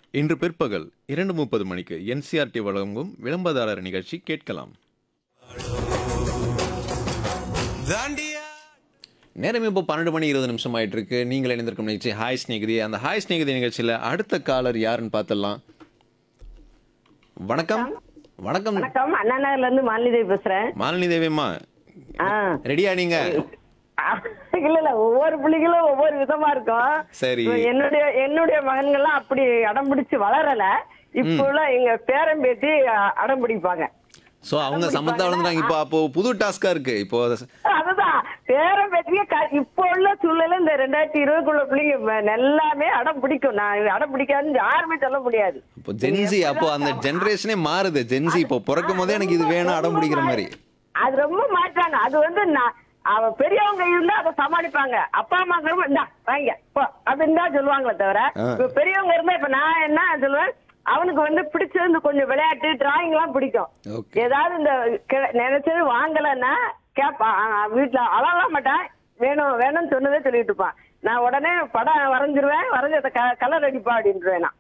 இன்று பிற்பகல் இரண்டு முப்பது மணிக்கு என்சிஆர்டி வழங்கும் விளம்பரதாரர் நிகழ்ச்சி கேட்கலாம் தாண்டியா நேரம் இப்போ பன்னெண்டு மணி இருபது நிமிஷம் ஆயிட்டு இருக்கு நீங்கள் இணைந்திருக்கும் நிகழ்ச்சி ஹாய் ஸ்நேகிதி அந்த ஹாய் ஸ்நேகிதி நிகழ்ச்சியில் அடுத்த காலர் யாருன்னு பார்த்துடலாம் வணக்கம் வணக்கம் வணக்கம் அண்ணா நகர்ல இருந்து மாலினி பேசுறேன் மாலினி தேவியம்மா ஆ. ரெடியா நீங்க இல்ல இல்ல ஒவ்வொரு பிள்ளைகளும் ஒவ்வொரு விதமா இருக்கும் சரி. இப்ப என்னுடைய என்னுடைய மகன்கள்லாம் அப்படி அடம் பிடிச்சு வளரல இப்போ உள்ள எங்க பேரன் பேத்தி அ- அடம் பிடிப்பாங்க சோ அவங்க சமத்தா வளர்ந்துட்டாங்க இப்போ அப்போ புது டாஸ்கா இருக்கு இப்போ அதுதான் பேரன் பேத்தியே க- இப்போ உள்ள சூழ்நிலை இந்த ரெண்டாயிரத்தி இருபதுக்குள்ள பிள்ளைங்க ம- எல்லாமே அடம் பிடிக்கும் நான் அடம் பிடிக்காதுன்னு யாருமே சொல்ல முடியாது இப்போ ஜென்சி அப்போ அந்த ஜெனரேஷனே மாறுது ஜென்சி இப்போ பிறக்கும் போதே எனக்கு இது வேணும் அடம் பிடிக்கிற மாதிரி அது ரொம்ப மாற்றாங்க அது வந்து நான் அவ பெரியவங்க இருந்தா அதை சமாளிப்பாங்க அப்பா அம்மா இந்தா வாங்க போ அப்படின்னு தான் சொல்லுவாங்களே தவிர ஆ. இப்ப பெரியவங்க இருந்தா இப்ப நான் என்ன சொல்லுவேன் அவனுக்கு வந்து பிடிச்சது இந்த கொஞ்சம் விளையாட்டு டிராயிங் எல்லாம் பிடிக்கும் Okay. ஏதாவது இந்த கி- நினைச்சது வாங்கலைன்னா கேப்பான் ஆ, வீட்டுல அழலாம் மாட்டான் வேணும் வேணும்னு சொன்னதே சொல்லிட்டு இருப்பான் நான் உடனே படம் வரைஞ்சிருவேன் வரைஞ்ச கலர் அடிப்பா அப்படின்ட்டுருவேன் நான்